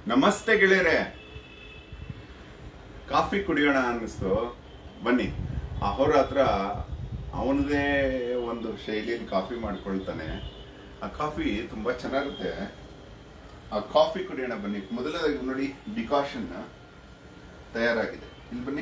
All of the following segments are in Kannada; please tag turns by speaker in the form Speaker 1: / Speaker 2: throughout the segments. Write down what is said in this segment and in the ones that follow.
Speaker 1: ನಮಸ್ತೆ ಗೆಳೆಯರೆ ಕಾಫಿ ಕುಡಿಯೋಣ ಅನ್ನಿಸ್ತು ಬನ್ನಿ ಅಹೋರಾತ್ರ ಅವನದೇ ಒಂದು ಶೈಲಿಯಲ್ಲಿ ಕಾಫಿ ಮಾಡ್ಕೊಳ್ತಾನೆ ಆ ಕಾಫಿ ತುಂಬಾ ಚೆನ್ನಾಗಿರುತ್ತೆ ಆ ಕಾಫಿ ಕುಡಿಯೋಣ ಬನ್ನಿ ಮೊದಲದಾಗಿ ನೋಡಿ ಡಿಕಾಷನ್ ತಯಾರಾಗಿದೆ ಇಲ್ಲಿ ಬನ್ನಿ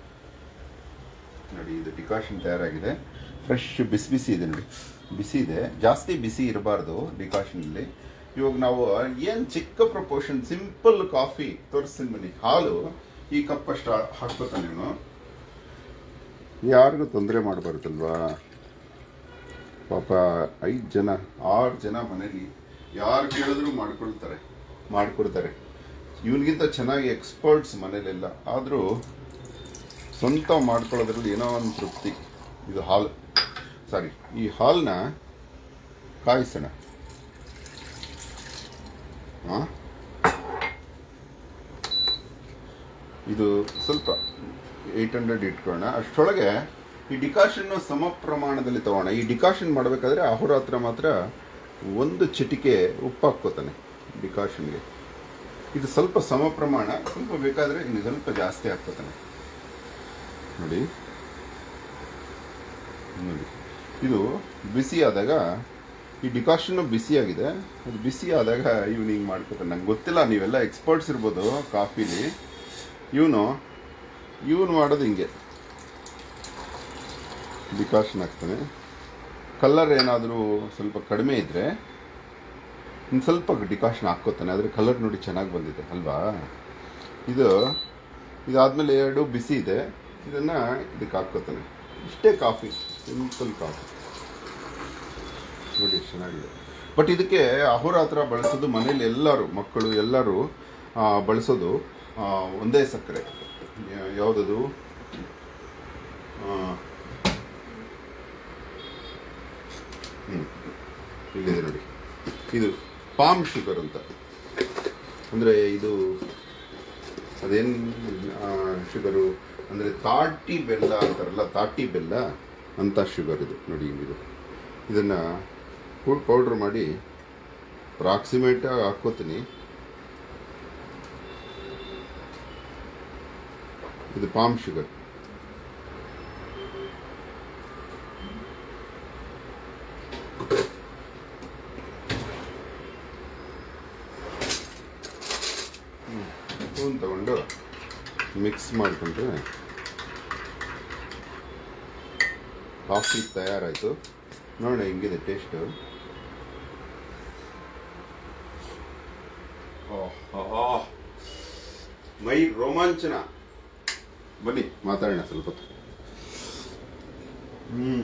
Speaker 1: ನೋಡಿ ಇದು ಡಿಕಾಷನ್ ತಯಾರಾಗಿದೆ ಫ್ರೆಶ್ ಬಿಸಿ ಬಿಸಿ ಇದೆ ನೋಡಿ ಬಿಸಿ ಇದೆ ಜಾಸ್ತಿ ಬಿಸಿ ಇರಬಾರ್ದು ಡಿಕಾಷನಲ್ಲಿ ಇವಾಗ ನಾವು ಏನು ಚಿಕ್ಕ ಪ್ರಪೋರ್ಷನ್ ಸಿಂಪಲ್ ಕಾಫಿ ತೋರಿಸ್ತೀನಿ ಬನ್ನಿ ಹಾಲು ಈ ಕಪ್ ಅಷ್ಟು ಹಾಕ್ಕೋತಾನೆ ಇವನು ಯಾರಿಗೂ ತೊಂದರೆ ಮಾಡಬಾರ್ದಲ್ವಾ ಪಾಪ ಐದು ಜನ ಆರು ಜನ ಮನೇಲಿ ಯಾರು ಕೇಳಿದ್ರು ಮಾಡ್ಕೊಳ್ತಾರೆ ಮಾಡ್ಕೊಡ್ತಾರೆ ಇವನಿಗಿಂತ ಚೆನ್ನಾಗಿ ಎಕ್ಸ್ಪರ್ಟ್ಸ್ ಮನೇಲೆಲ್ಲ ಆದರೂ ಸ್ವಂತ ಮಾಡ್ಕೊಳ್ಳೋದ್ರಲ್ಲಿ ಏನೋ ಒಂದು ತೃಪ್ತಿ ಇದು ಹಾಲು ಸಾರಿ ಈ ಹಾಲನ್ನ ಕಾಯಿಸೋಣ ಹಾಂ ಇದು ಸ್ವಲ್ಪ ಏಯ್ಟ್ ಹಂಡ್ರೆಡ್ ಇಟ್ಕೊಳ್ಳೋಣ ಅಷ್ಟರೊಳಗೆ ಈ ಡಿಕಾಷನ್ನು ಸಮ ಪ್ರಮಾಣದಲ್ಲಿ ತಗೋಣ ಈ ಡಿಕಾಷನ್ ಮಾಡಬೇಕಾದ್ರೆ ಅಹೋರಾತ್ರ ಮಾತ್ರ ಒಂದು ಚಿಟಿಕೆ ಉಪ್ಪು ಹಾಕ್ಕೋತಾನೆ ಡಿಕಾಷನ್ಗೆ ಇದು ಸ್ವಲ್ಪ ಸಮ ಪ್ರಮಾಣ ಸ್ವಲ್ಪ ಬೇಕಾದರೆ ಇನ್ನು ಸ್ವಲ್ಪ ಜಾಸ್ತಿ ಹಾಕ್ಕೋತಾನೆ ನೋಡಿ ನೋಡಿ ಇದು ಬಿಸಿ ಆದಾಗ ಈ ಡಿಕಾಷನ್ನು ಬಿಸಿಯಾಗಿದೆ ಅದು ಬಿಸಿ ಆದಾಗ ಇವನು ಹಿಂಗೆ ಮಾಡ್ಕೊತಾನೆ ನಂಗೆ ಗೊತ್ತಿಲ್ಲ ನೀವೆಲ್ಲ ಎಕ್ಸ್ಪರ್ಟ್ಸ್ ಇರ್ಬೋದು ಕಾಫಿಲಿ ಇವನು ಇವನು ಮಾಡೋದು ಹಿಂಗೆ ಡಿಕಾಷನ್ ಹಾಕ್ತಾನೆ ಕಲರ್ ಏನಾದರೂ ಸ್ವಲ್ಪ ಕಡಿಮೆ ಇದ್ದರೆ ಇನ್ನು ಸ್ವಲ್ಪ ಡಿಕಾಷನ್ ಹಾಕ್ಕೋತಾನೆ ಆದರೆ ಕಲರ್ ನೋಡಿ ಚೆನ್ನಾಗಿ ಬಂದಿದೆ ಅಲ್ವಾ ಇದು ಇದಾದಮೇಲೆ ಎರಡು ಬಿಸಿ ಇದೆ ಇದನ್ನು ಇದಕ್ಕೆ ಹಾಕ್ಕೋತಾನೆ ಇಷ್ಟೇ ಕಾಫಿ ಸಿಂಪಲ್ ಕಾಫಿ ನೋಡಿ ಎಷ್ಟು ಚೆನ್ನಾಗಿದೆ ಬಟ್ ಇದಕ್ಕೆ ಅಹೋರಾತ್ರ ಬಳಸೋದು ಮನೇಲಿ ಎಲ್ಲರೂ ಮಕ್ಕಳು ಎಲ್ಲರೂ ಆ, ಬಳಸೋದು ಆ, ಒಂದೇ ಸಕ್ಕರೆ ಯಾ- ಯಾವುದದು ಆ, ಹ್ಮ್. ಇಲ್ಲಿದೆ ನೋಡಿ ಇದು ಪಾಮ್ ಶುಗರ್ ಅಂತ ಅಂದರೆ ಇದು ಅದೇನು ಶುಗರು ಅಂದರೆ ತಾಟಿ ಬೆಲ್ಲ ಅಂತಾರಲ್ಲ ತಾಟಿ ಬೆಲ್ಲ ಅಂತ ಶುಗರ್ ಇದು ನೋಡಿ ಇದು ಇದನ್ನು ಫುಡ್ ಪೌಡ್ರ್ ಮಾಡಿ ಅಪ್ರಾಕ್ಸಿಮೇಟಾಗಿ ಹಾಕ್ಕೋತೀನಿ ಇದು ಪಾಮ್ ಶುಗರ್ ಸ್ಪೂನ್ ತಗೊಂಡು ಮಿಕ್ಸ್ ಮಾಡಿಕೊಂಡ್ರೆ ಕಾಫಿ ತಯಾರಾಯಿತು ನೋಡೋಣ ಹೆಂಗಿದೆ ಟೇಸ್ಟು ಮೈ ರೋಮಾಂಚನ ಬನ್ನಿ ಮಾತಾಡೋಣ ಸ್ವಲ್ಪ ಹೊತ್ತು ಹ್ಮ್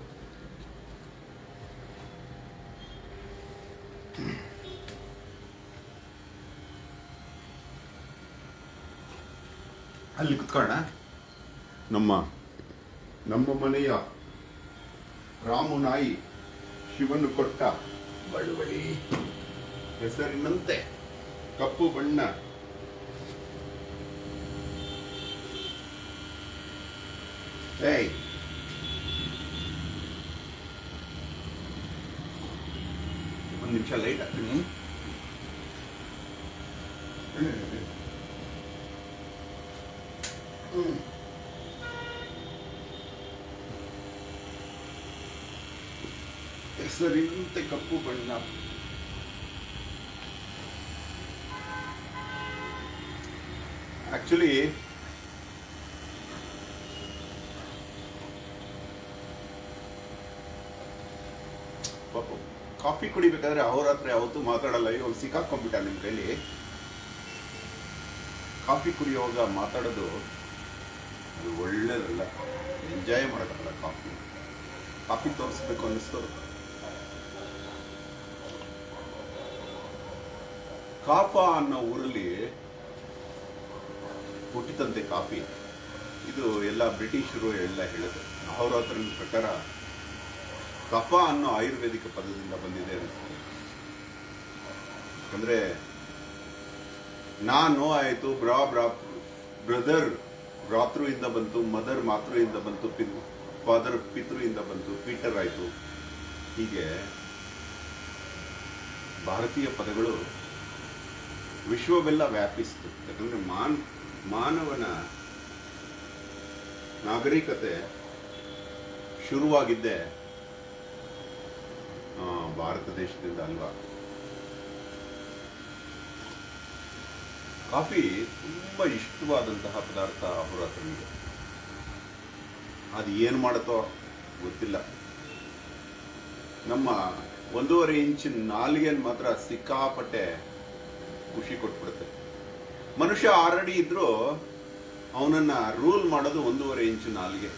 Speaker 1: ಅಲ್ಲಿ ಕುತ್ಕೊಳ್ಳೋಣ ನಮ್ಮ ನಮ್ಮ ಮನೆಯ ರಾಮು ನಾಯಿ ಶಿವನು ಕೊಟ್ಟ ಬಳುವಳಿ ಹೆಸರಿನಂತೆ ಕಪ್ಪು ಬಣ್ಣ ಏಯ್ ಒಂದು ನಿಮಿಷ ಲೈಟ್ ಹಾಕ್ತೀನಿ ಹ್ಮ್. ಹೆಸರಿನಂತೆ ಕಪ್ಪು ಬಣ್ಣ ಆಕ್ಚುಲಿ ಕಾಫಿ ಕುಡಿಬೇಕಾದ್ರೆ ಅವ್ರ ಹತ್ರ ಯಾವತ್ತೂ ಮಾತಾಡಲ್ಲ ಇವಾಗ ಸಿಕ್ಕಾಕೊಂಡ್ಬಿಟ್ಟ ನಿಮ್ಮ ಕೈಲಿ ಕಾಫಿ ಕುಡಿಯುವಾಗ ಮಾತಾಡೋದು ಅದು ಒಳ್ಳೇದಲ್ಲ ಎಂಜಾಯ್ ಮಾಡೋದಲ್ಲ ಕಾಫಿ ಕಾಫಿ ತೋರಿಸ್ಬೇಕು ಅನ್ನಿಸ್ತು ಕಾಫಾ ಅನ್ನೋ ಊರಲ್ಲಿ ಹುಟ್ಟಿತಂತೆ ಕಾಫಿ ಇದು ಎಲ್ಲ ಬ್ರಿಟಿಷರು ಎಲ್ಲ ಹೇಳಿದ್ರು ಅವ್ರ ಹತ್ರ ಪ್ರಕಾರ ಕಫ ಅನ್ನೋ ಆಯುರ್ವೇದಿಕ ಪದದಿಂದ ಬಂದಿದೆ ಅನಿಸ್ತದೆ ಅಂದ್ರೆ ನಾನು ಆಯಿತು ಬ್ರಾ ಬ್ರಾ ಬ್ರದರ್ ಭ್ರಾತೃಯಿಂದ ಬಂತು ಮದರ್ ಮಾತೃಯಿಂದ ಬಂತು ಪಿತೃ ಫಾದರ್ ಪಿತೃಯಿಂದ ಬಂತು ಪೀಟರ್ ಆಯಿತು ಹೀಗೆ ಭಾರತೀಯ ಪದಗಳು ವಿಶ್ವವೆಲ್ಲ ವ್ಯಾಪಿಸಿತು ಯಾಕಂದ್ರೆ ಮಾನ್ ಮಾನವನ ನಾಗರಿಕತೆ ಶುರುವಾಗಿದ್ದೇ ಆ, ಭಾರತ ದೇಶದಿಂದ ಅಲ್ವಾ ಕಾಫಿ ತುಂಬ ಇಷ್ಟವಾದಂತಹ ಪದಾರ್ಥ ಅಹೋರಾತ್ರನಿಗೆ ಅದು ಏನು ಮಾಡುತ್ತೋ ಗೊತ್ತಿಲ್ಲ ನಮ್ಮ ಒಂದೂವರೆ ಇಂಚಿನ ನಾಲಿಗೆನ್ ಮಾತ್ರ ಸಿಕ್ಕಾಪಟ್ಟೆ ಖುಷಿ ಕೊಟ್ಬಿಡುತ್ತೆ ಮನುಷ್ಯ ಆಲ್ರೆಡಿ ಇದ್ರೂ ಅವನನ್ನ ರೂಲ್ ಮಾಡೋದು ಒಂದೂವರೆ ಇಂಚು ನಾಲಿಗೆ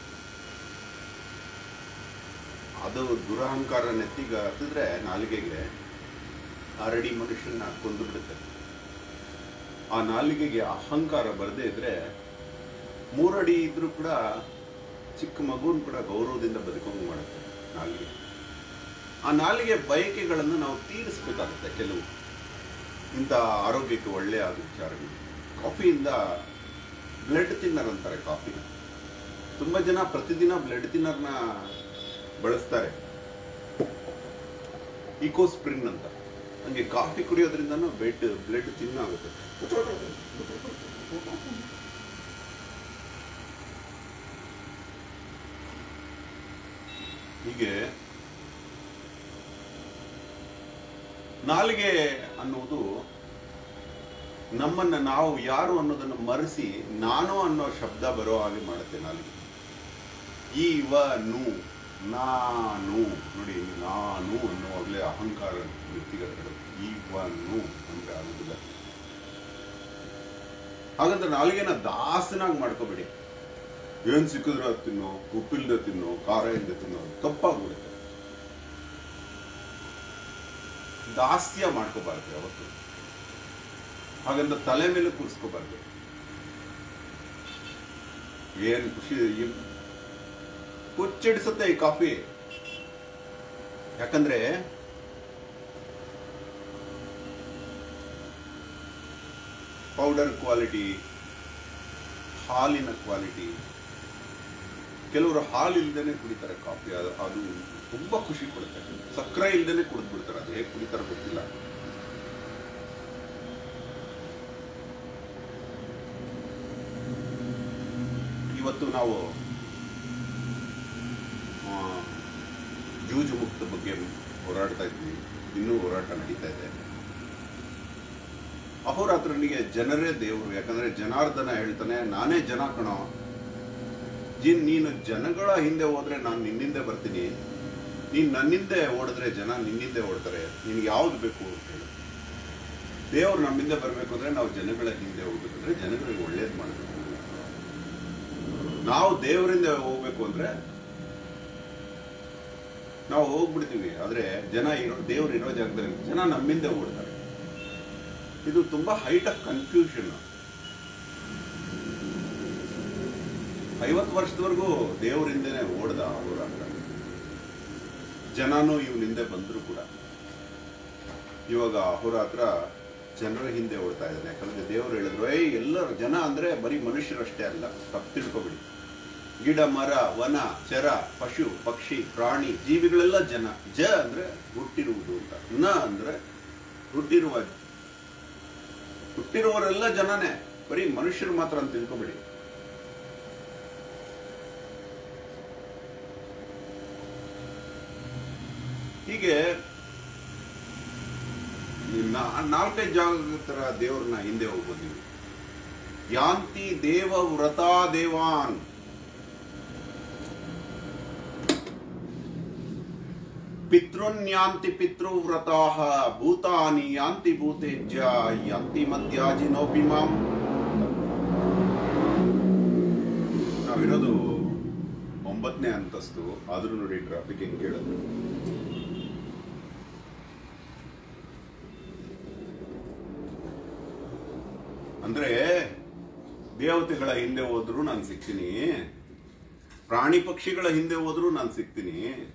Speaker 1: ಅದು ದುರಹಂಕಾರ ನೆತ್ತಿಗೆ ಹತ್ತಿದ್ರೆ ನಾಲಿಗೆಗೆ ಆಲ್ರೆಡಿ ಮನುಷ್ಯನ ಕೊಂದು ಬಿಡುತ್ತೆ ಆ ನಾಲಿಗೆಗೆ ಅಹಂಕಾರ ಬರದೇ ಇದ್ರೆ ಮೂರಡಿ ಇದ್ರೂ ಕೂಡ ಚಿಕ್ಕ ಮಗುನ್ ಕೂಡ ಗೌರವದಿಂದ ಬದುಕಂಗೆ ಮಾಡುತ್ತೆ ನಾಲಿಗೆ ಆ ನಾಲಿಗೆ ಬಯಕೆಗಳನ್ನು ನಾವು ತೀರಿಸಬೇಕಾಗುತ್ತೆ ಕೆಲವು ಇಂಥ ಆರೋಗ್ಯಕ್ಕೆ ಒಳ್ಳೆಯ ಆದ ವಿಚಾರಗಳು ಕಾಫಿಯಿಂದ ಬ್ಲಡ್ ತಿನ್ನರ್ ಅಂತಾರೆ ಕಾಫಿನ ತುಂಬ ಜನ ಪ್ರತಿದಿನ ಬ್ಲಡ್ ತಿನ್ನರ್ನ ಬಳಸ್ತಾರೆ ಇಕೋಸ್ಪ್ರಿನ್ ಅಂತ ಹಂಗೆ ಕಾಫಿ ಕುಡಿಯೋದ್ರಿಂದನೂ ಬೆಡ್ ಬ್ಲಡ್ ತಿನ್ನಾಗುತ್ತೆ ಹೀಗೆ ನಾಲಿಗೆ ಅನ್ನುವುದು ನಮ್ಮನ್ನ ನಾವು ಯಾರು ಅನ್ನೋದನ್ನು ಮರೆಸಿ ನಾನು ಅನ್ನೋ ಶಬ್ದ ಬರೋ ಹಾಗೆ ಮಾಡುತ್ತೆ ನಾಲಿಗೆ ಈ ವ ನು ನಾನು ನೋಡಿ ನಾನು ಅನ್ನುವಾಗಲೇ ಅಹಂಕಾರ ವ್ಯಕ್ತಿಗತಗಳು ಈ ವ ನು ಅಂದ್ರೆ ಆಗುದಿಲ್ಲ ಹಾಗಂತ ನಾಲಿಗೆನ ದಾಸನಾಗಿ ಮಾಡ್ಕೋಬೇಡಿ ಏನ್ ಸಿಕ್ಕಿದ್ರು ಅದು ತಿನ್ನೋ ಉಪ್ಪಿಲ್ದೆ ತಿನ್ನೋ ಖಾರ ಇಲ್ಲದೆ ತಿನ್ನೋ ತಪ್ಪಾಗ್ಬಿಡುತ್ತೆ ದಾಸ್ಯ ಮಾಡ್ಕೋಬಾರ್ದು ಯಾವತ್ತು ಹಾಗಂತ ತಲೆ ಮೇಲೆ ಕೂರಿಸ್ಕೋಬಾರ್ದು ಏನ್ ಖುಷಿ ಏನ್ ಹುಚ್ಚಿಡಿಸುತ್ತೆ ಈ ಕಾಫಿ ಯಾಕಂದ್ರೆ ಪೌಡರ್ ಕ್ವಾಲಿಟಿ ಹಾಲಿನ ಕ್ವಾಲಿಟಿ ಕೆಲವರು ಹಾಲು ಇಲ್ದೇನೆ ಕುಡಿತಾರೆ ಕಾಫಿ ಅದು ಅದು ತುಂಬಾ ಖುಷಿ ಕೊಡುತ್ತೆ ಸಕ್ಕರೆ ಇಲ್ದೇನೆ ಕುಡಿದು ಬಿಡ್ತಾರೆ ಅದು ಹೇಗೆ ಕುಡಿತಾರೆ ಗೊತ್ತಿಲ್ಲ ಇವತ್ತು ನಾವು ಆ, ಜೂಜು ಮುಕ್ತ ಬಗ್ಗೆ ಹೋರಾಡ್ತಾ ಇದ್ವಿ ಇನ್ನೂ ಹೋರಾಟ ನಡೀತಾ ಇದೆ ಅಹೋರಾತ್ರನಿಗೆ ಜನರೇ ದೇವರು ಯಾಕಂದ್ರೆ ಜನಾರ್ದನ ಹೇಳ್ತಾನೆ ನಾನೇ ಜನ ಕಣೋ ಜಿನ್ ನೀನು ಜನಗಳ ಹಿಂದೆ ಹೋದ್ರೆ ನಾನು ನಿನ್ನಿಂದೆ ಬರ್ತೀನಿ ನೀನ್ ನನ್ನಿಂದೆ ಓಡಿದ್ರೆ ಜನ ನಿನ್ನಿಂದೆ ಓಡ್ತಾರೆ ನಿನ್ಗೆ ಯಾವ್ದು ಬೇಕು ಅಂತ ಹೇಳಿ ದೇವ್ರು ನಮ್ಮಿಂದ ಬರ್ಬೇಕು ಅಂದ್ರೆ ನಾವು ಜನಗಳ ಹಿಂದೆ ಹೋಗ್ಬೇಕಂದ್ರೆ ಜನಗಳಿಗೆ ಒಳ್ಳೇದು ಮಾಡಬೇಕು ನಾವು ದೇವರಿಂದ ಹೋಗ್ಬೇಕು ಅಂದ್ರೆ ನಾವು ಹೋಗ್ಬಿಡ್ತೀವಿ ಆದ್ರೆ ಜನ ಇರೋ ದೇವ್ರು ಇರೋ ಜಾಗದಲ್ಲಿ ಜನ ನಮ್ಮಿಂದ ಓಡ್ತಾರೆ ಇದು ತುಂಬಾ ಹೈಟ್ ಆಫ್ ಕನ್ಫ್ಯೂಷನ್ ಐವತ್ತು ವರ್ಷದವರೆಗೂ ದೇವರಿಂದನೇ ಓಡ್ದ ಅವರ ಜನನೂ ಇವನಿಂದೆ ಬಂದ್ರು ಕೂಡ ಇವಾಗ ಅಹೋರಾತ್ರ ಜನರ ಹಿಂದೆ ಓಡ್ತಾ ಇದ್ದಾನೆ ಯಾಕಂದ್ರೆ ದೇವರು ಹೇಳಿದ್ರು ಏಯ್ ಎಲ್ಲರ ಜನ ಅಂದ್ರೆ ಬರೀ ಮನುಷ್ಯರಷ್ಟೇ ಅಲ್ಲ ತಪ್ಪು ತಿಳ್ಕೊಬಿಡಿ ಗಿಡ ಮರ ವನ ಚರ ಪಶು ಪಕ್ಷಿ ಪ್ರಾಣಿ ಜೀವಿಗಳೆಲ್ಲ ಜನ ಜ ಅಂದ್ರೆ ಹುಟ್ಟಿರುವುದು ಅಂತ ನ ಅಂದ್ರೆ ಹುಟ್ಟಿರುವ ಹುಟ್ಟಿರುವವರೆಲ್ಲ ಜನನೇ ಬರೀ ಮನುಷ್ಯರು ಮಾತ್ರ ಅಂತ ತಿಳ್ಕೊಬೇಡಿ ಹೀಗೆ ನಾ- ನಾಲ್ಕೈದು ಜಾಗ ತರ ದೇವ್ರನ್ನ ಹಿಂದೆ ಹೋಗ್ಬೋದು ನೀವು ಯಾಂತಿ ದೇವ ವ್ರತಾ ದೇವಾನ್ ಪಿತೃನ್ಯಾಂತಿ ಪಿತೃವ್ರತಾಃ ಭೂತಾನಿ ಯಾಂತಿ ಭೂತೇಜ್ಯ ಯಾಂತಿ ಮಧ್ಯಾಜಿನೋಪಿ ಮಾಂ ನಾವಿರೋದು ಒಂಬತ್ತನೇ ಅಂತಸ್ತು ಆದ್ರೂ ನೋಡಿ ಟ್ರಾಫಿಕ್ ಹೆಂಗ್ ಕೇಳಿದ್ರು ಅಂದ್ರೆ ದೇವತೆಗಳ ಹಿಂದೆ ಹೋದ್ರು ನಾನು ಸಿಗ್ತೀನಿ ಪ್ರಾಣಿ ಪಕ್ಷಿಗಳ ಹಿಂದೆ ಹೋದ್ರು ನಾನು ಸಿಗ್ತೀನಿ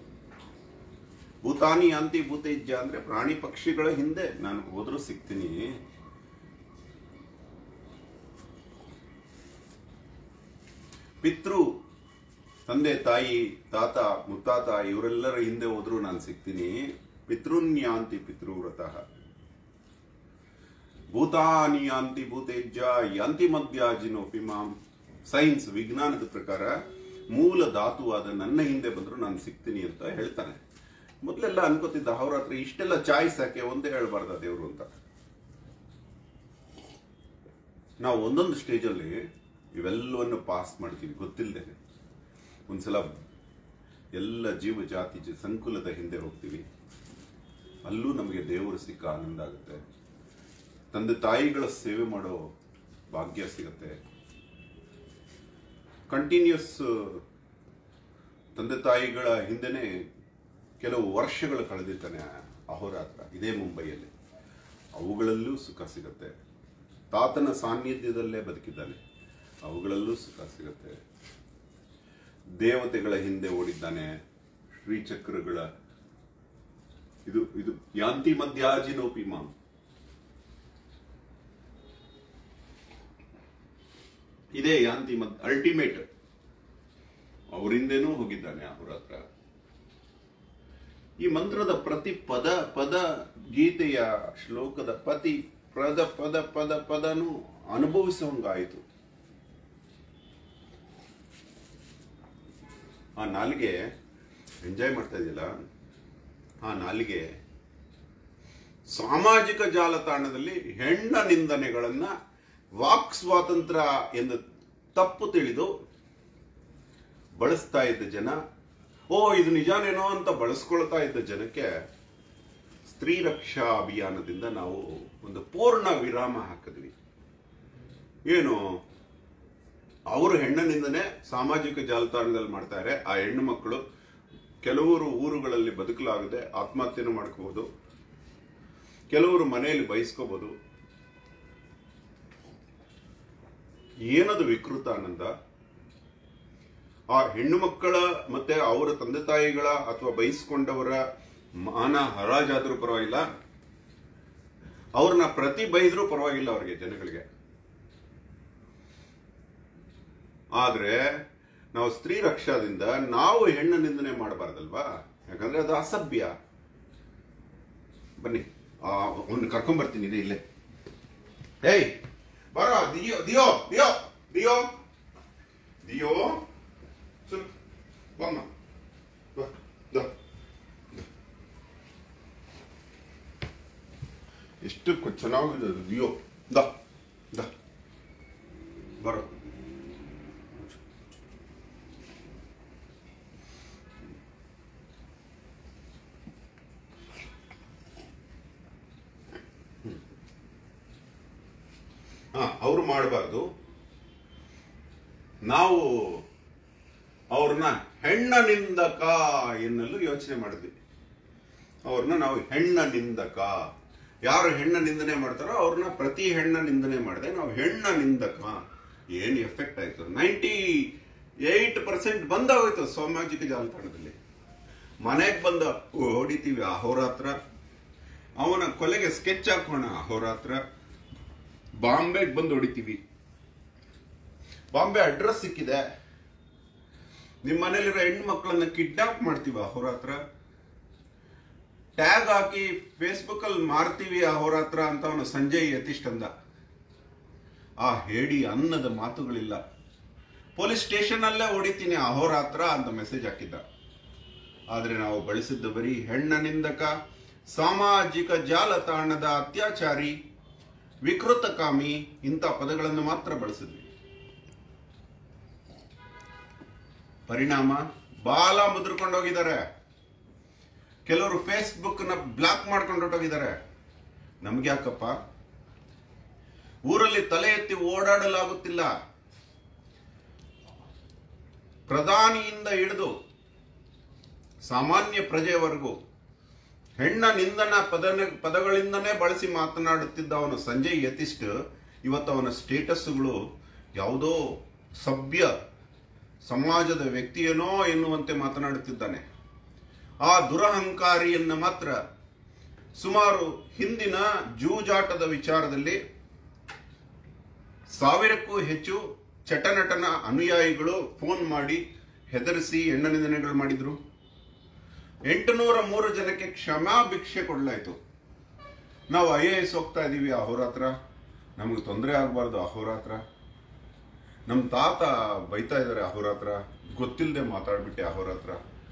Speaker 1: ಭೂತಾನಿ ಅಂತಿ ಭೂತೇಜ್ಯ ಅಂದ್ರೆ ಪ್ರಾಣಿ ಪಕ್ಷಿಗಳ ಹಿಂದೆ ನಾನು ಹೋದ್ರೂ ಸಿಗ್ತೀನಿ ಪಿತೃ ತಂದೆ ತಾಯಿ ತಾತ ಮುತ್ತಾತ ಇವರೆಲ್ಲರ ಹಿಂದೆ ಹೋದ್ರೂ ನಾನು ಸಿಗ್ತೀನಿ ಪಿತೃನ್ಯಾಂತಿ ಪಿತೃವ್ರತಃ ಭೂತಾನಿ ಯಾಂತಿ ಭೂತೇಜ್ಯ ಯಾಂತಿ ಮಧ್ಯಾಜಿನೋಪಿ ಮಾಂ ಸೈನ್ಸ್ ವಿಜ್ಞಾನದ ಪ್ರಕಾರ ಮೂಲ ಧಾತುವಾದ ನನ್ನ ಹಿಂದೆ ಬಂದ್ರು ನಾನು ಸಿಗ್ತೀನಿ ಅಂತ ಹೇಳ್ತಾನೆ ಮೊದಲೆಲ್ಲ ಅನ್ಕೋತಿದ್ದ ಅವ್ರ ಹತ್ರ ಇಷ್ಟೆಲ್ಲ ಚಾಯ್ಸ್ ಯಾಕೆ ಒಂದೇ ಹೇಳ್ಬಾರ್ದ ದೇವರು ಅಂತ ನಾವು ಒಂದೊಂದು ಸ್ಟೇಜಲ್ಲಿ ಇವೆಲ್ಲವನ್ನು ಪಾಸ್ ಮಾಡ್ತೀವಿ ಗೊತ್ತಿಲ್ಲದೆ ಒಂದ್ಸಲ ಎಲ್ಲ ಜೀವ ಜಾತಿ ಜ- ಸಂಕುಲದ ಹಿಂದೆ ಹೋಗ್ತೀವಿ ಅಲ್ಲೂ ನಮಗೆ ದೇವರು ಸಿಕ್ಕ ಆನಂದ ಆಗುತ್ತೆ ತಂದೆ ತಾಯಿಗಳ ಸೇವೆ ಮಾಡೋ ಭಾಗ್ಯ ಸಿಗುತ್ತೆ ಕಂಟಿನ್ಯೂಸ್ ತಂದೆ ತಾಯಿಗಳ ಹಿಂದೆನೆ ಕೆಲವು ವರ್ಷಗಳು ಕಳೆದಿರ್ತಾನೆ ಅಹೋರಾತ್ರ ಇದೇ ಮುಂಬೈಯಲ್ಲಿ ಅವುಗಳಲ್ಲೂ ಸುಖ ಸಿಗುತ್ತೆ ತಾತನ ಸಾನ್ನಿಧ್ಯದಲ್ಲೇ ಬದುಕಿದ್ದಾನೆ ಅವುಗಳಲ್ಲೂ ಸುಖ ಸಿಗುತ್ತೆ ದೇವತೆಗಳ ಹಿಂದೆ ಓಡಿದ್ದಾನೆ ಶ್ರೀಚಕ್ರಗಳ ಇದು ಇದು ಯಾಂತಿ ಮಧ್ಯಾಜಿನೋಪಿ ಮಾಂ ಇದೇ ಯಾಂತಿ ಮದ್ ಅಲ್ಟಿಮೇಟ್ ಅವರಿಂದೇನೂ ಹೋಗಿದ್ದಾನೆ ಅವರ ಹತ್ರ ಈ ಮಂತ್ರದ ಪ್ರತಿ ಪದ ಪದ ಗೀತೆಯ ಶ್ಲೋಕದ ಪ್ರತಿ ಪದ ಪದ ಪದ ಪದನೂ ಅನುಭವಿಸುವಂಗಾಯಿತು ಆ ನಾಲಿಗೆ ಎಂಜಾಯ್ ಮಾಡ್ತಾ ಇದೆಯಲ್ಲ ಆ ನಾಲಿಗೆ ಸಾಮಾಜಿಕ ಜಾಲತಾಣದಲ್ಲಿ ಹೆಣ್ಣ ನಿಂದನೆಗಳನ್ನ ವಾಕ್ ಸ್ವಾತಂತ್ರ್ಯ ಎಂದು ತಪ್ಪು ತಿಳಿದು ಬಳಸ್ತಾ ಇದ್ದ ಜನ ಓ ಇದು ನಿಜಾನೇನೋ ಅಂತ ಬಳಸ್ಕೊಳ್ತಾ ಇದ್ದ ಜನಕ್ಕೆ ಸ್ತ್ರೀ ರಕ್ಷಾ ಅಭಿಯಾನದಿಂದ ನಾವು ಒಂದು ಪೂರ್ಣ ವಿರಾಮ ಹಾಕಿದ್ವಿ ಏನು ಅವರು ಹೆಣ್ಣನಿಂದನೇ ಸಾಮಾಜಿಕ ಜಾಲತಾಣದಲ್ಲಿ ಮಾಡ್ತಾರೆ ಆ ಹೆಣ್ಣು ಮಕ್ಕಳು ಕೆಲವರು ಊರುಗಳಲ್ಲಿ ಬದುಕಲಾಗದೆ ಆತ್ಮಹತ್ಯೆನೂ ಮಾಡ್ಕೋಬಹುದು ಕೆಲವರು ಮನೆಯಲ್ಲಿ ಬಯಸ್ಕೋಬಹುದು ಏನದು ವಿಕೃತ ಆನಂದ ಆ ಹೆಣ್ಣು ಮಕ್ಕಳ ಮತ್ತೆ ಅವರ ತಂದೆ ತಾಯಿಗಳ ಅಥವಾ ಬಯಸ್ಕೊಂಡವರ ಮಾನ ಹರಾಜಾದ್ರೂ ಪರವಾಗಿಲ್ಲ ಅವ್ರನ್ನ ಪ್ರತಿ ಬೈದ್ರೂ ಪರವಾಗಿಲ್ಲ ಅವ್ರಿಗೆ ಜನಗಳಿಗೆ ಆದ್ರೆ ನಾವು ಸ್ತ್ರೀ ರಕ್ಷಾದಿಂದ ನಾವು ಹೆಣ್ಣ ನಿಂದನೆ ಮಾಡಬಾರ್ದಲ್ವಾ ಯಾಕಂದ್ರೆ ಅದು ಅಸಭ್ಯ ಬನ್ನಿ ಅವನ್ನ ಕರ್ಕೊಂಡ್ ಬರ್ತೀನಿ ಇದೆ ಇಲ್ಲೇ ಏಯ್ ಬರೋ ದಿಯೋ ದಿಯೋ ದಿಯೋ ದಿಯೋ ದಿಯೋ ಸ್ವಲ್ಪ ಬಮ್ಮ ಬಾ, ದಾ. ಎಷ್ಟು ಕ- ಚೆನ್ನಾಗಿದೆ ಅದು ದಿಯೋ ದ ದ ಬರೋ ಹಾ ಅವ್ರು ಮಾಡಬಾರ್ದು ನಾವು ಅವ್ರನ್ನ ಹೆಣ್ಣ ನಿಂದಕ ಎನ್ನಲು ಯೋಚನೆ ಮಾಡಿದ್ವಿ ಅವ್ರನ್ನ ನಾವು ಹೆಣ್ಣ ನಿಂದಕ ಯಾರು ಹೆಣ್ಣ ನಿಂದನೆ ಮಾಡ್ತಾರೋ ಅವ್ರನ್ನ ಪ್ರತಿ ಹೆಣ್ಣ ನಿಂದನೆ ಮಾಡಿದೆ ನಾವು ಹೆಣ್ಣ ನಿಂದಕ ಏನು ಎಫೆಕ್ಟ್ ಆಯ್ತು ನೈಂಟಿ ಏಟ್ ಪರ್ಸೆಂಟ್ ಬಂದಾಗೋಯ್ತು ಸಾಮಾಜಿಕ ಜಾಲತಾಣದಲ್ಲಿ ಮನೆಗೆ ಬಂದ ಹೊಡಿತೀವಿ ಅಹೋರಾತ್ರ ಅವನ ಕೊಲೆಗೆ ಸ್ಕೆಚ್ ಹಾಕೋಣ ಅಹೋರಾತ್ರ ಬಾಂಬೆಗೆ ಬಂದು ಹೊಡಿತೀವಿ ಬಾಂಬೆ ಅಡ್ರೆಸ್ ಸಿಕ್ಕಿದೆ ನಿಮ್ಮ ಮನೇಲಿರೋ ಹೆಣ್ಣು ಮಕ್ಕಳನ್ನ ಕಿಡ್ನಾಪ್ ಮಾಡ್ತೀವ ಅಹೋರಾತ್ರ ಟ್ಯಾಗ್ ಹಾಕಿ ಫೇಸ್ಬುಕ್ ಅಲ್ಲಿ ಮಾರ್ತೀವಿ ಅಹೋರಾತ್ರ ಅಂತ ಅವನು ಸಂಜಯ್ ಯತೀಶ್ ಅಂದ ಆ ಹೇಳಿ ಅನ್ನದ ಮಾತುಗಳಿಲ್ಲ ಪೊಲೀಸ್ ಸ್ಟೇಷನ್ ಅಲ್ಲೇ ಹೊಡಿತೀನಿ ಅಹೋರಾತ್ರ ಅಂತ ಮೆಸೇಜ್ ಹಾಕಿದ್ದ ಆದ್ರೆ ನಾವು ಬಳಸಿದ್ದು ಬರೀ ಹೆಣ್ಣ ನಿಂದಕ ಸಾಮಾಜಿಕ ಜಾಲತಾಣದ ಅತ್ಯಾಚಾರಿ ವಿಕೃತಕಾಮಿ ಇಂಥ ಪದಗಳನ್ನು ಮಾತ್ರ ಬಳಸಿದ್ವಿ ಪರಿಣಾಮ ಬಾಲ ಮುದ್ರಕೊಂಡು ಹೋಗಿದ್ದಾರೆ ಕೆಲವರು ಫೇಸ್ಬುಕ್ ನ ಬ್ಲಾಕ್ ಮಾಡ್ಕೊಂಡು ಹೊರಟೋಗಿದ್ದಾರೆ ನಮ್ಗೆ ಯಾಕಪ್ಪ ಊರಲ್ಲಿ ತಲೆ ಎತ್ತಿ ಓಡಾಡಲಾಗುತ್ತಿಲ್ಲ ಪ್ರಧಾನಿಯಿಂದ ಹಿಡಿದು ಸಾಮಾನ್ಯ ಪ್ರಜೆಯವರೆಗೂ ಹೆಣ್ಣ ನಿಂದನ ಪದನ ಪದಗಳಿಂದನೇ ಬಳಸಿ ಮಾತನಾಡುತ್ತಿದ್ದ ಅವನು ಸಂಜಯ್ ಯತಿಷ್ಠ ಇವತ್ತು ಅವನ ಸ್ಟೇಟಸ್ಗಳು ಯಾವುದೋ ಸಭ್ಯ ಸಮಾಜದ ವ್ಯಕ್ತಿಯನೋ ಎನ್ನುವಂತೆ ಮಾತನಾಡುತ್ತಿದ್ದಾನೆ ಆ ದುರಹಂಕಾರಿಯನ್ನ ಮಾತ್ರ ಸುಮಾರು ಹಿಂದಿನ ಜೂಜಾಟದ ವಿಚಾರದಲ್ಲಿ ಸಾವಿರಕ್ಕೂ ಹೆಚ್ಚು ಚಟನಟನ ಅನುಯಾಯಿಗಳು ಫೋನ್ ಮಾಡಿ ಹೆದರಿಸಿ ಹೆಣ್ಣ ನಿಂದನೆಗಳು ಮಾಡಿದ್ರು ಎಂಟುನೂರ ಮೂರು ಜನಕ್ಕೆ ಕ್ಷಮಾ ಭಿಕ್ಷೆ ಕೊಡಲಾಯಿತು ನಾವು ಐ ಎ ಎಸ್ ಹೋಗ್ತಾ ಇದ್ದೀವಿ ಅಹೋರಾತ್ರ ನಮಗೆ ತೊಂದರೆ ಆಗಬಾರ್ದು ಅಹೋರಾತ್ರ ನಮ್ಮ ತಾತ ಬೈತಾ ಇದ್ದಾರೆ ಅಹೋರಾತ್ರ ಗೊತ್ತಿಲ್ಲದೆ ಮಾತಾಡ್ಬಿಟ್ಟೆ ಅಹೋರಾತ್ರ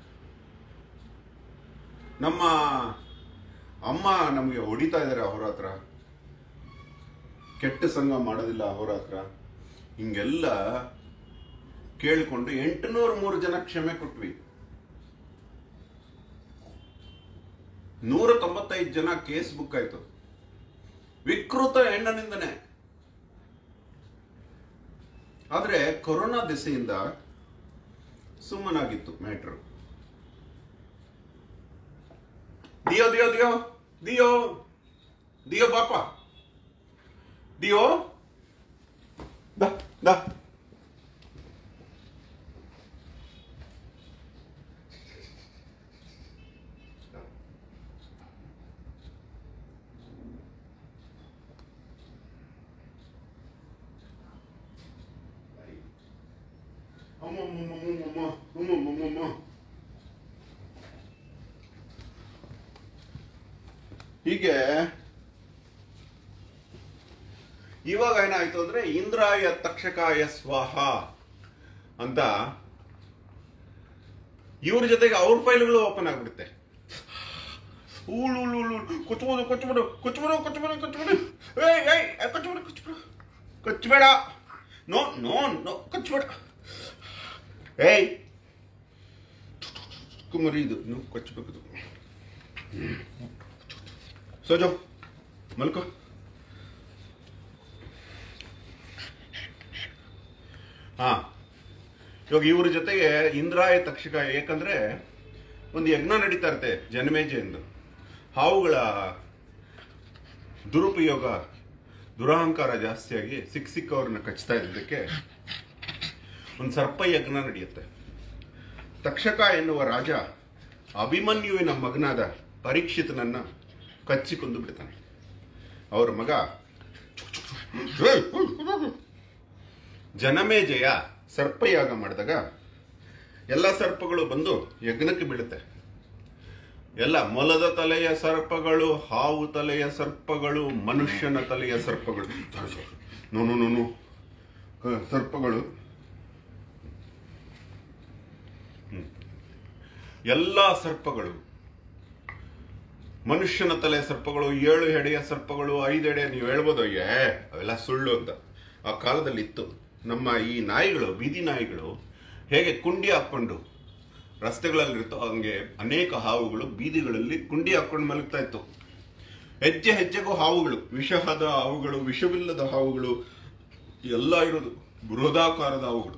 Speaker 1: ನಮ್ಮ ಅಮ್ಮ ನಮಗೆ ಹೊಡಿತಾ ಇದ್ದಾರೆ ಅಹೋರಾತ್ರ ಕೆಟ್ಟ ಸಂಘ ಮಾಡೋದಿಲ್ಲ ಅಹೋರಾತ್ರ ಹಿಂಗೆಲ್ಲ ಕೇಳಿಕೊಂಡು ಎಂಟುನೂರ ಮೂರು ಜನ ಕ್ಷಮೆ ಕೊಟ್ವಿ ನೂರ ತೊಂಬತ್ತೈದು ಜನ ಕೇಸ್ ಬುಕ್ ಆಯ್ತು ವಿಕೃತ ಹೆಣ್ಣನಿಂದನೆ ಆದ್ರೆ ಕೊರೋನಾ ದೆಸೆಯಿಂದ ಸುಮ್ಮನಾಗಿತ್ತು ಮ್ಯಾಟ್ರು ದಿಯೋ ದಿಯೋ ದಿಯೋ ದಿಯೋ ದಿಯೋ ಬಾಪ ದಿಯೋ ದಾ ದಾ ಅಮ್ಮ ಅಮ್ಮ ಅಮ್ಮ ಅಮ್ಮ ಅಮ್ಮ ಅಮ್ಮ ಅಮ್ಮ ಅಮ್ಮ ಹೀಗೆ ಇವಾಗ ಏನಾಯ್ತು ಅಂದ್ರೆ ಇಂದ್ರಾಯ ತಕ್ಷಕಾಯ ಸ್ವಾಹ ಅಂತ ಇವ್ರ ಜೊತೆಗೆ ಅವ್ರ ಫೈಲ್ಗಳು ಓಪನ್ ಆಗ್ಬಿಡುತ್ತೆ ಊಳು ಊಳು ಊಳು ಕೊಚ್ಬಿಡು ಕೊಚ್ಬಿಡು ಕೊಚ್ಬಿಡು ಕೊಚ್ಬಿಡು ಕೊಚ್ಬಿಡು ಏಯ್ ಏಯ್ ಏ, ಕೊಚ್ಬಿಡು ಕೊಚ್ಬಿಡು ಕೊಚ್ಬೇಡ ನೋ ನೋ ನೋ ಕೊಚ್ಬೇಡ ಏಯ್ ಕುಮರಿ ಇದು ನೀವು ಕೊಚ್ಚಬೇಕು ಇದು. ಸೋಜೋ ಮಲ್ಕೋ ಹಾ ಇವಾಗ ಇವ್ರ ಜೊತೆಗೆ ಇಂದ್ರಾಯ ತಕ್ಷಕ ಏಕಂದ್ರೆ ಒಂದು ಯಜ್ಞ ನಡೀತಾ ಇರುತ್ತೆ ಜನಮೇಜೆ ಎಂದು ಹಾವುಗಳ ದುರುಪಯೋಗ ದುರಹಂಕಾರ ಜಾಸ್ತಿಯಾಗಿ ಸಿಕ್ಕ ಸಿಕ್ಕವ್ರನ್ನ ಕಚ್ತಾ ಇದ್ದಕ್ಕೆ ಒಂದು ಸರ್ಪ ಯಜ್ಞ ನಡೆಯುತ್ತೆ ತಕ್ಷಕ ಎನ್ನುವ ರಾಜ ಅಭಿಮನ್ಯುವಿನ ಮಗನಾದ ಪರೀಕ್ಷಿತನನ್ನ ಕಚ್ಚಿ ಕೊಂದು ಬಿಡ್ತಾನೆ ಅವರ ಮಗ ಜನಮೇಜಯ ಸರ್ಪಯಾಗ ಮಾಡಿದಾಗ ಎಲ್ಲ ಸರ್ಪಗಳು ಬಂದು ಯಜ್ಞಕ್ಕೆ ಬೀಳುತ್ತೆ ಎಲ್ಲ ಮೊಲದ ತಲೆಯ ಸರ್ಪಗಳು ಹಾವು ತಲೆಯ ಸರ್ಪಗಳು ಮನುಷ್ಯನ ತಲೆಯ ಸರ್ಪಗಳು ನೋನು ನೋನು ಸರ್ಪಗಳು ಹ್ಮ್. ಎಲ್ಲ ಸರ್ಪಗಳು ಮನುಷ್ಯನ ತಲೆ ಸರ್ಪಗಳು ಏಳು ಎಡೆಯ ಸರ್ಪಗಳು ಐದು ಎಡೆ ನೀವು ಹೇಳ್ಬೋದು ಏ ಅವೆಲ್ಲ ಸುಳ್ಳು ಅಂತ ಆ ಕಾಲದಲ್ಲಿ ಇತ್ತು ನಮ್ಮ ಈ ನಾಯಿಗಳು ಬೀದಿ ನಾಯಿಗಳು ಹೇಗೆ ಕುಂಡಿ ಹಾಕೊಂಡು ರಸ್ತೆಗಳಲ್ಲಿರುತ್ತೋ ಹಂಗೆ ಅನೇಕ ಹಾವುಗಳು ಬೀದಿಗಳಲ್ಲಿ ಕುಂಡಿ ಹಾಕೊಂಡು ಮಲಗ್ತಾ ಇತ್ತು ಹೆಜ್ಜೆ ಹೆಜ್ಜೆಗೂ ಹಾವುಗಳು ವಿಷಹದ ಹಾವುಗಳು ವಿಷವಿಲ್ಲದ ಹಾವುಗಳು ಎಲ್ಲ ಇರೋದು ಬೃಹದಾಕಾರದ ಹಾವುಗಳು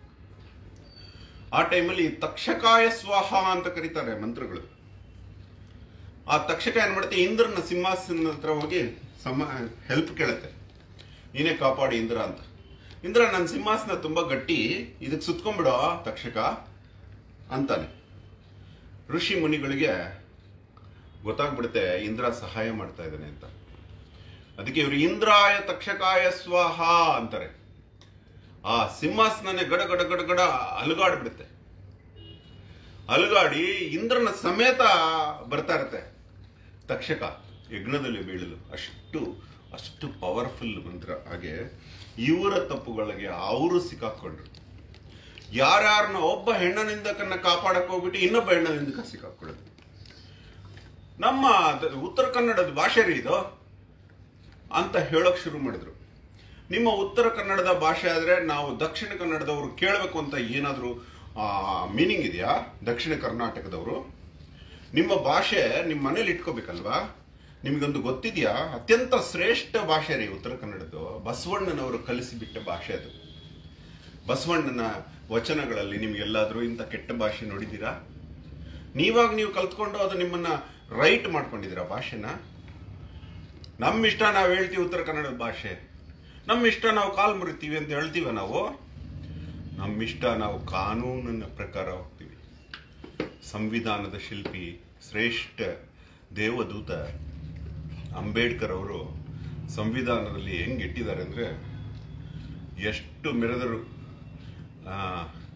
Speaker 1: ಆ ಟೈಮಲ್ಲಿ ತಕ್ಷಕಾಯ ಸ್ವಾಹ ಅಂತ ಕರೀತಾರೆ ಮಂತ್ರಗಳು ಆ ತಕ್ಷಕ ಏನ್ ಮಾಡುತ್ತೆ ಇಂದ್ರನ ಸಿಂಹಾಸನ ಹತ್ರ ಹೋಗಿ ಸಮ ಹೆಲ್ಪ್ ಕೇಳುತ್ತೆ ನೀನೇ ಕಾಪಾಡಿ ಇಂದ್ರ ಅಂತ ಇಂದ್ರ ನನ್ನ ಸಿಂಹಾಸನ ತುಂಬಾ ಗಟ್ಟಿ ಇದಕ್ಕೆ ಸುತ್ಕೊಂಡ್ಬಿಡೋ ತಕ್ಷಕ ಅಂತಾನೆ ಋಷಿ ಮುನಿಗಳಿಗೆ ಗೊತ್ತಾಗ್ಬಿಡುತ್ತೆ ಇಂದ್ರ ಸಹಾಯ ಮಾಡ್ತಾ ಇದ್ದಾನೆ ಅಂತ ಅದಕ್ಕೆ ಇವರು ಇಂದ್ರಾಯ ತಕ್ಷಕಾಯ ಸ್ವಾಹ ಅಂತಾರೆ ಆ ಸಿಂಹಾಸನನೇ ಗಡ ಗಡ ಗಡ ಗಡ ಅಲುಗಾಡ್ಬಿಡುತ್ತೆ ಅಲುಗಾಡಿ ಇಂದ್ರನ ಸಮೇತ ಬರ್ತಾ ಇರುತ್ತೆ ತಕ್ಷಕ ಯಜ್ಞದಲ್ಲಿ ಬೀಳಲು ಅಷ್ಟು ಅಷ್ಟು ಪವರ್ಫುಲ್ ಮಂತ್ರ ಹಾಗೆ ಇವರ ತಪ್ಪುಗಳಿಗೆ ಅವರು ಸಿಕ್ಕಾಕೊಂಡ್ರು ಯಾರ್ಯಾರನ್ನ ಒಬ್ಬ ಹೆಣ್ಣನಿಂದಕನ್ನ ಕಾಪಾಡಕ್ ಹೋಗ್ಬಿಟ್ಟು ಇನ್ನೊಬ್ಬ ಹೆಣ್ಣನಿಂದಕ ಸಿಕ್ಕಾಕೊಳ್ಳೋದು ನಮ್ಮ ದ- ಉತ್ತರ ಕನ್ನಡದ ಭಾಷೆ ರೀ ಇದು ಅಂತ ಹೇಳಕ್ ಶುರು ಮಾಡಿದ್ರು ನಿಮ್ಮ ಉತ್ತರ ಕನ್ನಡದ ಭಾಷೆ ಆದ್ರೆ ನಾವು ದಕ್ಷಿಣ ಕನ್ನಡದವರು ಕೇಳಬೇಕು ಅಂತ ಏನಾದರೂ ಮೀನಿಂಗ್ ಇದೆಯಾ ದಕ್ಷಿಣ ಕರ್ನಾಟಕದವರು ನಿಮ್ಮ ಭಾಷೆ ನಿಮ್ಮ ಮನೇಲಿ ಇಟ್ಕೋಬೇಕಲ್ವಾ ನಿಮಗೊಂದು ಗೊತ್ತಿದೆಯಾ ಅತ್ಯಂತ ಶ್ರೇಷ್ಠ ಭಾಷೆ ರೀ ಉತ್ತರ ಕನ್ನಡದ್ದು ಬಸವಣ್ಣನವರು ಕಲಿಸಿಬಿಟ್ಟ ಭಾಷೆ ಅದು ಬಸವಣ್ಣನ ವಚನಗಳಲ್ಲಿ ನಿಮ್ಗೆಲ್ಲಾದ್ರೂ ಇಂಥ ಕೆಟ್ಟ ಭಾಷೆ ನೋಡಿದ್ದೀರಾ ನೀವಾಗ ನೀವು ಕಲ್ತ್ಕೊಂಡು ಅದು ನಿಮ್ಮನ್ನ ರೈಟ್ ಮಾಡ್ಕೊಂಡಿದ್ದೀರಾ ಭಾಷೆನ ನಮ್ಮ ಇಷ್ಟ ನಾವು ಹೇಳ್ತೀವಿ ಉತ್ತರ ಕನ್ನಡದ ಭಾಷೆ ನಮ್ಮ ಇಷ್ಟ ನಾವು ಕಾಲ್ ಮುರಿತೀವಿ ಅಂತ ಹೇಳ್ತೀವ ನಾವು ನಮ್ಮ ಇಷ್ಟ ನಾವು ಕಾನೂನಿನ ಪ್ರಕಾರ ಹೋಗ್ತೀವಿ ಸಂವಿಧಾನದ ಶಿಲ್ಪಿ ಶ್ರೇಷ್ಠ ದೇವದೂತ ಅಂಬೇಡ್ಕರ್ ಅವರು ಸಂವಿಧಾನದಲ್ಲಿ ಹೆಂಗ್ ಇಟ್ಟಿದ್ದಾರೆ ಅಂದ್ರೆ ಎಷ್ಟು ಮೆರೆದರು ಆ,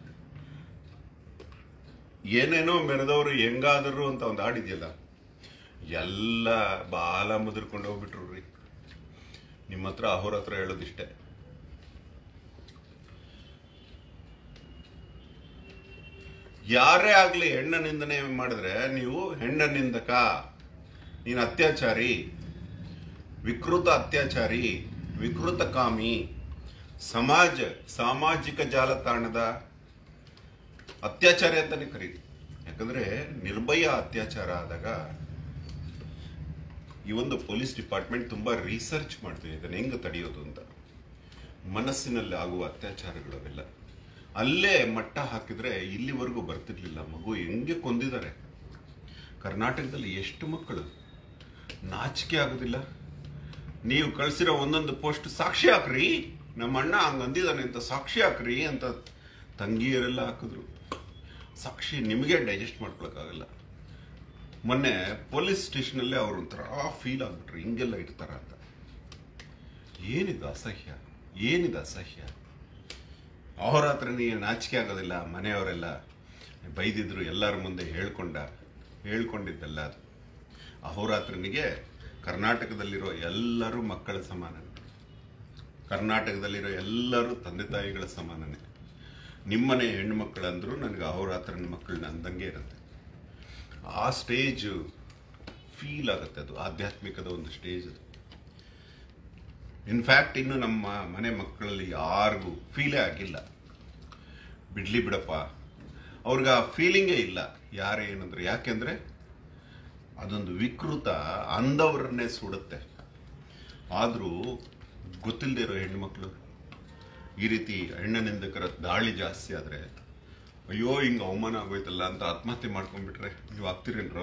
Speaker 1: ಏನೇನೋ ಮೆರೆದವರು ಹೆಂಗಾದರು ಅಂತ ಒಂದು ಹಾಡಿದೆಯಲ್ಲ ಎಲ್ಲ ಬಾಲ ಮುದುರ್ಕೊಂಡು ಹೋಗ್ಬಿಟ್ರು ರೀ ನಿಮ್ಮ ಹತ್ರ ಅವ್ರ ಹತ್ರ ಹೇಳೋದಿಷ್ಟೇ ಯಾರೇ ಆಗ್ಲಿ ಹೆಣ್ಣ ನಿಂದನೆ ಮಾಡಿದ್ರೆ ನೀವು ಹೆಣ್ಣ ನಿಂದಕ ನೀನು ಅತ್ಯಾಚಾರಿ ವಿಕೃತ ಅತ್ಯಾಚಾರಿ ವಿಕೃತ ಕಾಮಿ ಸಮಾಜ ಸಾಮಾಜಿಕ ಜಾಲತಾಣದ ಅತ್ಯಾಚಾರಿ ಅಂತಾನೆ ಕರೀರಿ ಯಾಕಂದ್ರೆ ನಿರ್ಭಯ ಅತ್ಯಾಚಾರ ಆದಾಗ ಈ ಒಂದು ಪೊಲೀಸ್ ಡಿಪಾರ್ಟ್ಮೆಂಟ್ ತುಂಬಾ ರಿಸರ್ಚ್ ಮಾಡ್ತೀವಿ ಇದನ್ನ ಹೆಂಗ್ ತಡೆಯೋದು ಅಂತ ಮನಸ್ಸಿನಲ್ಲಿ ಆಗುವ ಅತ್ಯಾಚಾರಗಳವೆಲ್ಲ ಅಲ್ಲೇ ಮಟ್ಟ ಹಾಕಿದ್ರೆ ಇಲ್ಲಿವರೆಗೂ ಬರ್ತಿರ್ಲಿಲ್ಲ ಮಗು ಹೆಂಗೆ ಕೊಂದಿದ್ದಾರೆ ಕರ್ನಾಟಕದಲ್ಲಿ ಎಷ್ಟು ಮಕ್ಕಳು ನಾಚಿಕೆ ಆಗೋದಿಲ್ಲ ನೀವು ಕಳಿಸಿರೋ ಒಂದೊಂದು ಪೋಸ್ಟ್ ಸಾಕ್ಷಿ ಹಾಕ್ರಿ ನಮ್ಮ ಅಣ್ಣ ಹಂಗ ಅಂದಿದ್ದಾನೆ ಅಂತ ಸಾಕ್ಷಿ ಹಾಕ್ರಿ ಅಂತ ತಂಗಿಯರೆಲ್ಲ ಹಾಕಿದ್ರು ಸಾಕ್ಷಿ ನಿಮಗೆ ಡೈಜೆಸ್ಟ್ ಮಾಡ್ಕೊಳಕ್ಕಾಗಲ್ಲ ಮೊನ್ನೆ ಪೊಲೀಸ್ ಸ್ಟೇಷನಲ್ಲೇ ಅವ್ರು ಒಂಥರ ಫೀಲ್ ಆಗ್ಬಿಟ್ರು ಹಿಂಗೆಲ್ಲ ಇಡ್ತಾರ ಅಂತ ಏನಿದು ಅಸಹ್ಯ ಏನಿದು ಅಸಹ್ಯ ಅವ್ರ ಹತ್ರ ನೀ ನಾಚಿಕೆ ಆಗೋದಿಲ್ಲ ಮನೆಯವರೆಲ್ಲ ಬೈದಿದ್ರು ಎಲ್ಲರ ಮುಂದೆ ಹೇಳ್ಕೊಂಡ ಹೇಳ್ಕೊಂಡಿದ್ದಲ್ಲ ಅದು ಅಹೋರಾತ್ರನಿಗೆ ಕರ್ನಾಟಕದಲ್ಲಿರೋ ಎಲ್ಲರೂ ಮಕ್ಕಳ ಸಮಾನನೇ ಕರ್ನಾಟಕದಲ್ಲಿರೋ ಎಲ್ಲರೂ ತಂದೆ ತಾಯಿಗಳ ಸಮಾನನೇ ನಿಮ್ಮನೆ ಹೆಣ್ಣು ಮಕ್ಕಳಂದ್ರು ನನಗೆ ಅಹೋರಾತ್ರನ ಮಕ್ಕಳನ್ನ ಅಂದಂಗೆ ಇರುತ್ತೆ ಆ ಸ್ಟೇಜ್ ಫೀಲ್ ಆಗುತ್ತೆ ಅದು ಆಧ್ಯಾತ್ಮಿಕದ ಒಂದು ಸ್ಟೇಜ್ ಅದು ಇನ್ಫ್ಯಾಕ್ಟ್ ಇನ್ನು ನಮ್ಮ ಮನೆ ಮಕ್ಕಳಲ್ಲಿ ಯಾರಿಗೂ ಫೀಲೇ ಆಗಿಲ್ಲ ಬಿಡ್ಲಿ ಬಿಡಪ್ಪ ಅವ್ರಿಗೆ ಆ ಫೀಲಿಂಗೇ ಇಲ್ಲ ಯಾರೇ ಏನಂದ್ರೆ ಯಾಕೆಂದ್ರೆ ಅದೊಂದು ವಿಕೃತ ಅಂದವರನ್ನೇ ಸುಡುತ್ತೆ ಆದರೂ ಗೊತ್ತಿಲ್ಲದೆ ಇರೋ ಹೆಣ್ಮಕ್ಳು ಈ ರೀತಿ ಹೆಣ್ಣನಿಂದಕರ ದಾಳಿ ಜಾಸ್ತಿ ಆದರೆ ಅಯ್ಯೋ ಹಿಂಗೆ ಅವಮಾನ ಆಗೋಯ್ತಲ್ಲ ಅಂತ ಆತ್ಮಹತ್ಯೆ ಮಾಡ್ಕೊಂಡ್ಬಿಟ್ರೆ ನೀವು ಆಗ್ತಿರೇನ್ರೋ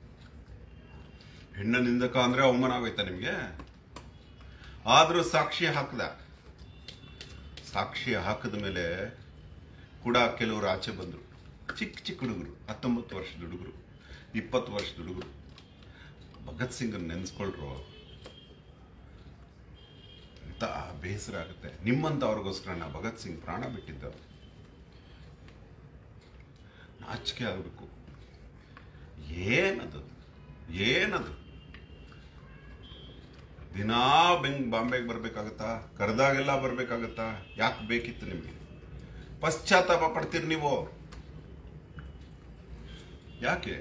Speaker 1: ಹೆಣ್ಣ ನಿಂದಕ ಅಂದ್ರೆ ಅವಮಾನ ಆಗೋಯ್ತಾ ನಿಮಗೆ ಆದರೂ ಸಾಕ್ಷಿ ಹಾಕ್ದ ಸಾಕ್ಷಿ ಹಾಕಿದ ಮೇಲೆ ಕೂಡ ಕೆಲವರು ಆಚೆ ಬಂದರು ಚಿಕ್ಕ ಚಿಕ್ಕ ಹುಡುಗರು ಹತ್ತೊಂಬತ್ತು ವರ್ಷದ ಹುಡುಗರು ಇಪ್ಪತ್ತು ವರ್ಷದ ಹುಡುಗರು ಭಗತ್ ಸಿಂಗ್ ನೆನೆಸ್ಕೊಳ್ರು ಅಂತ ಬೇಸರ ಆಗುತ್ತೆ ನಿಮ್ಮಂಥವ್ರಿಗೋಸ್ಕರ ನಾ ಭಗತ್ ಸಿಂಗ್ ಪ್ರಾಣ ಬಿಟ್ಟಿದ್ದವರು ನಾಚಿಕೆ ಆಗಬೇಕು ಏನದು ಏನದು ದಿನಾ ಬೆಂಗ್ ಬಾಂಬೆಗೆ ಬರ್ಬೇಕಾಗತ್ತಾ ಕರೆದಾಗೆಲ್ಲ ಬರ್ಬೇಕಾಗತ್ತಾ ಯಾಕೆ ಬೇಕಿತ್ತು ನಿಮಗೆ ಪಶ್ಚಾತ್ತಾಪ ಪಡ್ತೀರಿ ನೀವು ಯಾಕೆ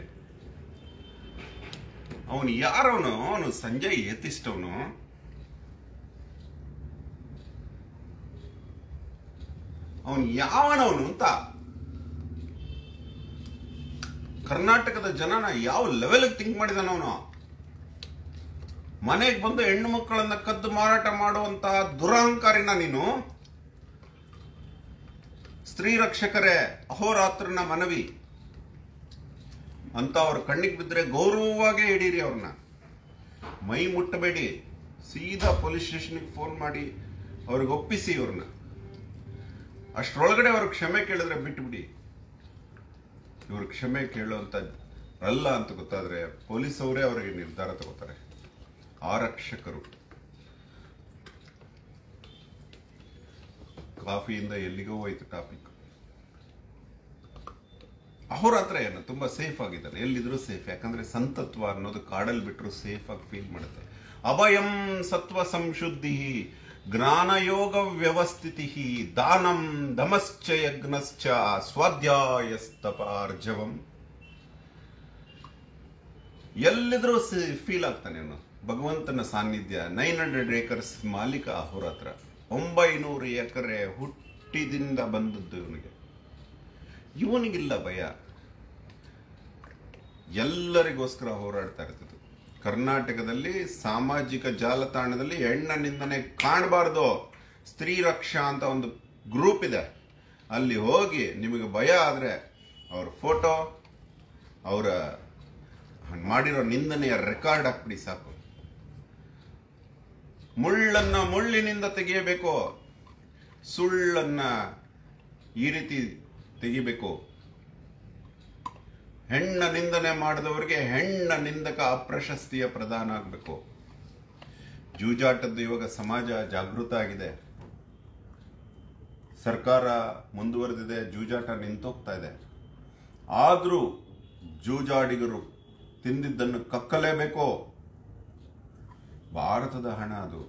Speaker 1: ಅವನು ಯಾರವನು ಅವನು ಸಂಜಯ್ ಏತಿಷ್ಟವನು ಅವನು ಯಾವನವನು ಅಂತ ಕರ್ನಾಟಕದ ಜನನ ಯಾವ ಲೆವೆಲ್ಗೆ ಥಿಂಕ್ ಮಾಡಿದಾನ ಅವನು ಮನೆಗೆ ಬಂದು ಹೆಣ್ಣು ಮಕ್ಕಳನ್ನ ಕದ್ದು ಮಾರಾಟ ಮಾಡುವಂತಹ ದುರಹಂಕಾರಿನ ನೀನು ಸ್ತ್ರೀ ರಕ್ಷಕರೇ ಅಹೋರಾತ್ರನ ಮನವಿ ಅಂತ ಅವ್ರ ಕಣ್ಣಿಗೆ ಬಿದ್ದರೆ ಗೌರವವಾಗೇ ಹಿಡೀರಿ ಅವ್ರನ್ನ ಮೈ ಮುಟ್ಟಬೇಡಿ ಸೀದಾ ಪೊಲೀಸ್ ಸ್ಟೇಷನ್ಗೆ ಫೋನ್ ಮಾಡಿ ಅವ್ರಿಗೆ ಒಪ್ಪಿಸಿ ಅವ್ರನ್ನ ಅಷ್ಟರೊಳಗಡೆ ಅವ್ರ ಕ್ಷಮೆ ಕೇಳಿದ್ರೆ ಬಿಟ್ಬಿಡಿ ಇವ್ರು ಕ್ಷಮೆ ಕೇಳುವಂತ ಅಲ್ಲ ಅಂತ ಗೊತ್ತಾದ್ರೆ ಪೊಲೀಸ್ ಅವರೇ ಅವರಿಗೆ ನಿರ್ಧಾರ ತಗೋತಾರೆ ಆರಕ್ಷಕರು ಕಾಫಿಯಿಂದ ಎಲ್ಲಿಗೋ ಹೋಯ್ತು ಟಾಪಿಕ್ ಅಹೋರಾತ್ರ ಏನು ತುಂಬಾ ಸೇಫ್ ಆಗಿದ್ದಾನೆ ಎಲ್ಲಿದ್ರು ಸೇಫ್ ಯಾಕಂದ್ರೆ ಸಂತತ್ವ ಅನ್ನೋದು ಕಾಡಲ್ಲಿ ಬಿಟ್ಟರು ಸೇಫ್ ಆಗಿ ಫೀಲ್ ಮಾಡುತ್ತೆ ಅಭಯಂ ಸತ್ವ ಸಂಶುದ್ಧಿ ಜ್ಞಾನಯೋಗ ವ್ಯವಸ್ಥಿತಿ ದಾನಂ ದಮಶ್ಚ ಯಜ್ಞಶ್ಚ ಸ್ವಾಧ್ಯಾಯಸ್ತಪಾರ್ಜವಂ ಎಲ್ಲಿದ್ರೂ ಫೀಲ್ ಆಗ್ತಾನೆ ಅವನು ಭಗವಂತನ ಸಾನ್ನಿಧ್ಯ ನೈನ್ ಹಂಡ್ರೆಡ್ ಏಕರ್ಸ್ ಮಾಲೀಕ ಅಹೋರಾತ್ರ ಒಂಬೈನೂರು ಎಕರೆ ಹುಟ್ಟಿದಿಂದ ಬಂದದ್ದು ಇವನಿಗೆ ಇವನಿಗಿಲ್ಲ ಭಯ ಎಲ್ಲರಿಗೋಸ್ಕರ ಹೋರಾಡ್ತಾ ಇರ್ತದೆ ಕರ್ನಾಟಕದಲ್ಲಿ ಸಾಮಾಜಿಕ ಜಾಲತಾಣದಲ್ಲಿ ಹೆಣ್ಣ ನಿಂದನೆ ಕಾಣಬಾರ್ದು ಸ್ತ್ರೀ ರಕ್ಷಾ ಅಂತ ಒಂದು ಗ್ರೂಪ್ ಇದೆ ಅಲ್ಲಿ ಹೋಗಿ ನಿಮಗೆ ಭಯ ಆದರೆ ಅವ್ರ ಫೋಟೋ ಅವರ ಮಾಡಿರೋ ನಿಂದನೆಯ ರೆಕಾರ್ಡ್ ಹಾಕ್ಬಿಡಿ ಸಾಕು ಮುಳ್ಳನ್ನ ಮುಳ್ಳಿನಿಂದ ತೆಗೆಯಬೇಕು ಸುಳ್ಳನ್ನ ಈ ರೀತಿ ತೆಗಿಬೇಕು ಹೆಣ್ಣ ನಿಂದನೆ ಮಾಡಿದವರಿಗೆ ಹೆಣ್ಣ ನಿಂದಕ ಅಪ್ರಶಸ್ತಿಯ ಪ್ರದಾನ ಆಗಬೇಕು ಜೂಜಾಟದ್ದು ಇವಾಗ ಸಮಾಜ ಜಾಗೃತ ಆಗಿದೆ ಸರ್ಕಾರ ಮುಂದುವರೆದಿದೆ ಜೂಜಾಟ ನಿಂತೋಗ್ತಾ ಇದೆ ಆದರೂ ಜೂಜಾಡಿಗರು ತಿಂದಿದ್ದನ್ನು ಕಕ್ಕಲೇಬೇಕು ಭಾರತದ ಹಣ ಅದು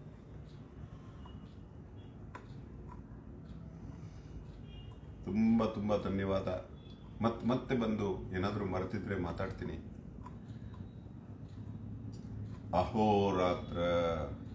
Speaker 1: ತುಂಬ ತುಂಬ ಧನ್ಯವಾದ ಮತ್ ಮತ್ತೆ ಬಂದು ಏನಾದರೂ ಮರೆತಿದ್ರೆ ಮಾತಾಡ್ತೀನಿ ಅಹೋರಾತ್ರ